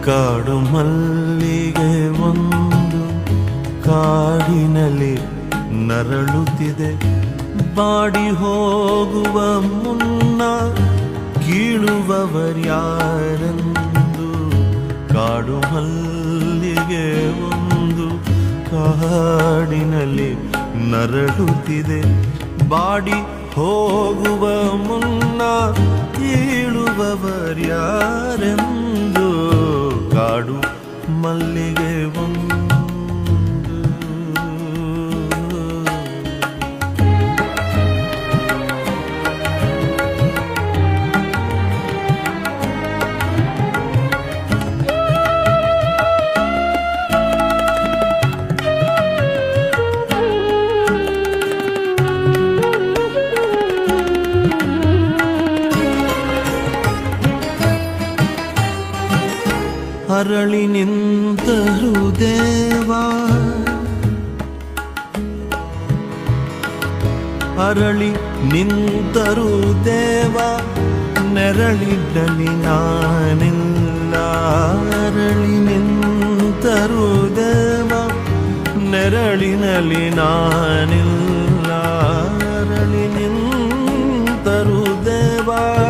ಕಾಡು ಮಲ್ಲಿಗೆ ಒಂದು ಕಾಡಿನಲ್ಲಿ ನರಳುತ್ತಿದೆ ಬಾಡಿ ಹೋಗುವ ಮುನ್ನ ಕೀಳುವವರ್ಯಾರೆಂದು ಕಾಡು ಮಲ್ಲಿಗೆ ಒಂದು ಕಾಡಿನಲ್ಲಿ ನರಳುತ್ತಿದೆ ಬಾಡಿ ಹೋಗುವ ಮುನ್ನ ಕೀಳುವವರ್ಯಾರೆಂದು ಕಾಡು ಮಲ್ಲಿಗೆ ಒಂದು ಅರಳಿ ನಿಂತರು ದೇವಾ ಅರಳಿ ನಿಂತರು ದೇವ ನೆರಳಿಡಲಿ ನಾನಿಲ್ಲ ಅರಳಿ ನಿಂತರು ದೇವ ನೆರಳಿನಲ್ಲಿ ನಾನಿಲ್ಲ ಅರಳಿ ನಿಂತರು ದೇವ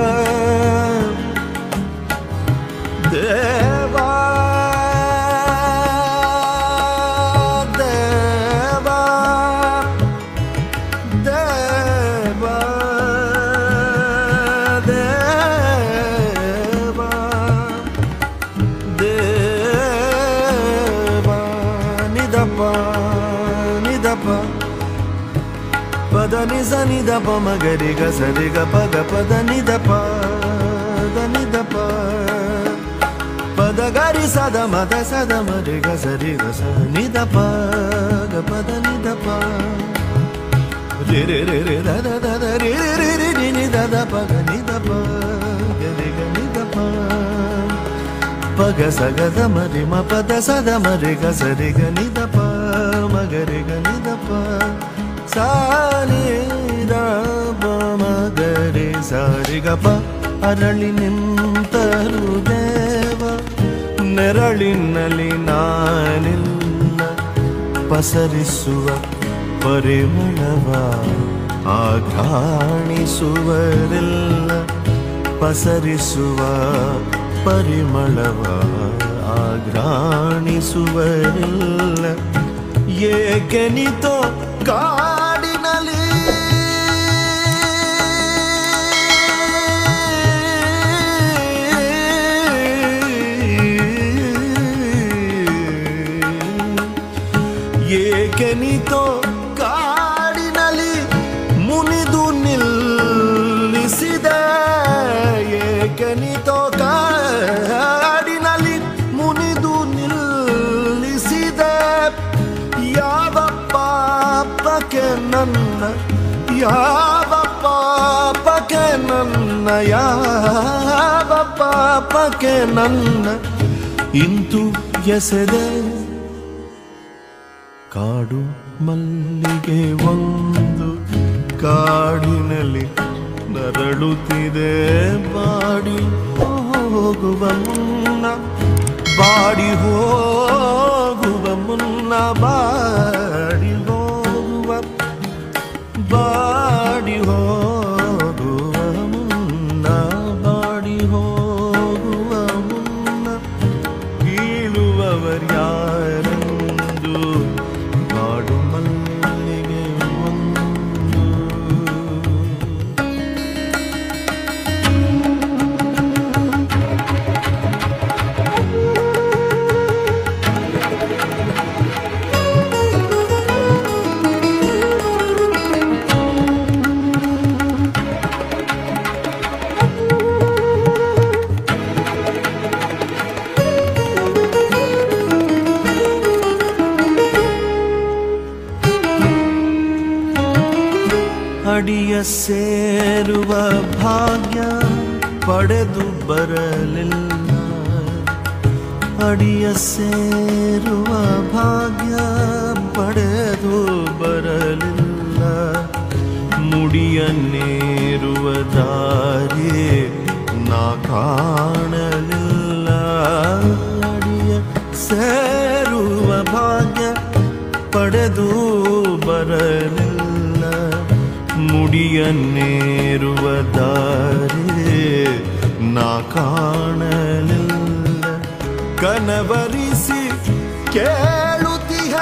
ದೇವಾ ದೇವಾ ದೇವಾ ದೇವಾ ದೇವಾ ನಿದಪ ನಿದಪ ಪದ ನಿಸ ನಿದಪ ಮಗರಿಗ ಸರಿಗ ಪದ ಪದ ನಿದಪ ದ ನಿದಪ ಪದ ಗರಿ ಸದ ಮದ ಸದ ಮರಿಗ ಸರಿಗ ಸ ನಿದಪ ಗ ಪದ ನಿದಪ ರಿ ರಿ ರಿ ರಿ ದ ದ ದ ದ ರಿ ರಿ ರಿ ರಿ ರಿ ನಿ ದ ದ ಪ ಗ ನಿ ದ ಪ ಗ ರಿ ಗ ನಿ ದ ಪ ಪಗ ಸಗ ದ ಮರಿ ಮ ಪದ ಸದ ಮರಿ ಗ ಸರಿ ಗ ನಿ ದ ಪ ಮ ಗ ರಿ ಗ ನಿ ದ ಪ ಸಾ ನಿ ದ ಪ ಮ ಗ ರಿ ಸ ರಿ ಗ ಪ ಅರಳಿ ನಿಂತರು ದೇವ ನೆರಳಿನಲ್ಲಿ ನಾನಿಲ್ಲ ಪಸರಿಸುವ ಪರಿಮಳವ ಆಘಾಣಿಸುವರಿಲ್ಲ ಪಸರಿಸುವ ಪರಿಮಳವ ಆಘ್ರಾಣಿಸುವರಿಲ್ಲ ಏಕೆನಿತೋ ಕಾಡಿನಲ್ಲಿ ಏಕೆನಿತೋ ಕಾಡಿನಲ್ಲಿ ಮುನಿದು ನಿಲ್ಲಿಸಿದೆ ಏಕೆನಿತೋ ಕಾಡಿನಲ್ಲಿ ಮುನಿದು ನಿಲ್ಲಿಸಿದೆ ಯಾವ ಪಾಪಕ್ಕೆ ನನ್ನ ಯಾವ ಪಾಪಕ್ಕೆ ನನ್ನ ಯಾವ ಪಾಪಕ್ಕೆ ನನ್ನ ಇಂತು ಎಸೆದೆ ಕಾಡು ಮಲ್ಲಿಗೆ ಒಂದು ಕಾಡಿನಲ್ಲಿ ನರಳುತ್ತಿದೆ ಬಾಡಿ ಹೋಗುವ ಮುನ್ನ ಬಾಡಿ ಹೋಗುವ ಮುನ್ನ ಬಾಡಿ ಹೋಗುವ ಬಾಡಿ ಹೋಗುವ ಮುನ್ನ ಬಾಡಿ ಹೋಗುವ ಮುನ್ನ ಕೀಳುವವರ್ಯಾರೆಂದು ಕಾಡು ಮಲ್ಲಿಗೆ ಒಂದು ಅಡಿಯ ಸೇರುವ ಭಾಗ್ಯ ಪಡೆದು ಬರಲಿಲ್ಲ ಅಡಿಯ ಸೇರುವ ಭಾಗ್ಯ ಪಡೆದು ಬರಲಿಲ್ಲ ಮುಡಿಯನ್ನೇರುವ ದಾರಿ ನಾ ಕಾಣಲಿಲ್ಲ ನಾ ಕಾಣಲಿಲ್ಲ ಕನವರಿಸಿ ಕೇಳುತ್ತಿಹ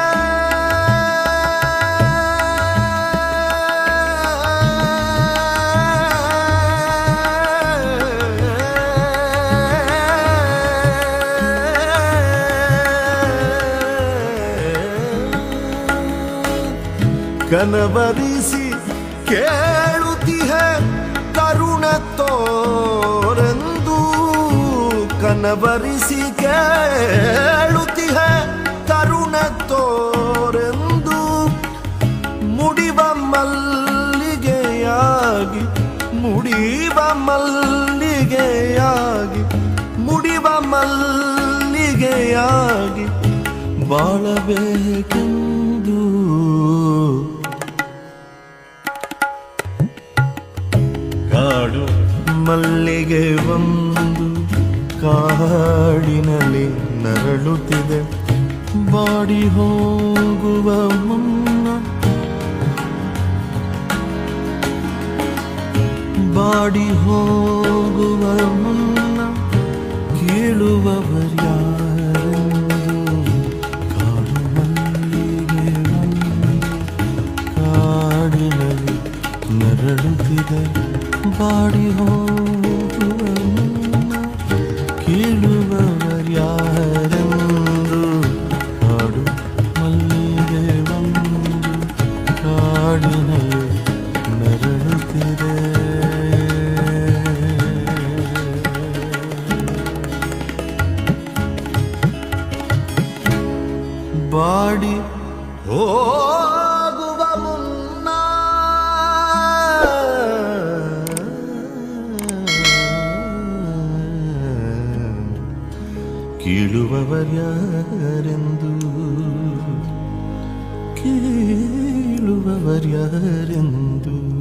ಕನವರಿಸಿ ಕೇಳುತ್ತಿಹ ಕರುಣ ತೋರೆಂದು ಕನವರಿಸಿ ಕೇಳುತ್ತಿಹ ಕರುಣ ತೋರೆಂದು ಮುಡಿವ ಮಲ್ಲಿಗೆಯಾಗಿ ಮುಡಿವ ಮಲ್ಲಿಗೆಯಾಗಿ ಮುಡಿವ ಮಲ್ಲಿಗೆಯಾಗಿ ಬಾಳಬೇಕೆಂದು ಕಾಡು ಮಲ್ಲಿಗೆ ಒಂದು ಕಾಡಿನಲ್ಲಿ ನರಳುತ್ತಿದೆ ಬಾಡಿ ಹೋಗುವ ಮುನ್ನ ಬಾಡಿ ಹೋಗುವ ಮುನ್ನ ಕೇಳುವವರ್ಯಾರೆಂದು ಕಾಡು ಮಲ್ಲಿಗೆ ಒಂದು ಕಾಡಿನಲ್ಲಿ ನರಳುತ್ತಿದೆ ಬಾಡಿ ಹೋಗುವ ಮುನ್ನ ಕೇಳುವವರ್ಯಾರೆಂದು ಕಾಡು ಮಲ್ಲಿಗೆ ಒಂದು ಕಾಡಿನಲ್ಲಿ ನರಳುತ್ತಿದೆ ಬಾಡಿ ಹೋಗುವ ಮುನ್ನ ಕೀಳುವವರ್ಯಾರೆಂದು ಕೇಳುವವರ್ಯಾರೆಂದು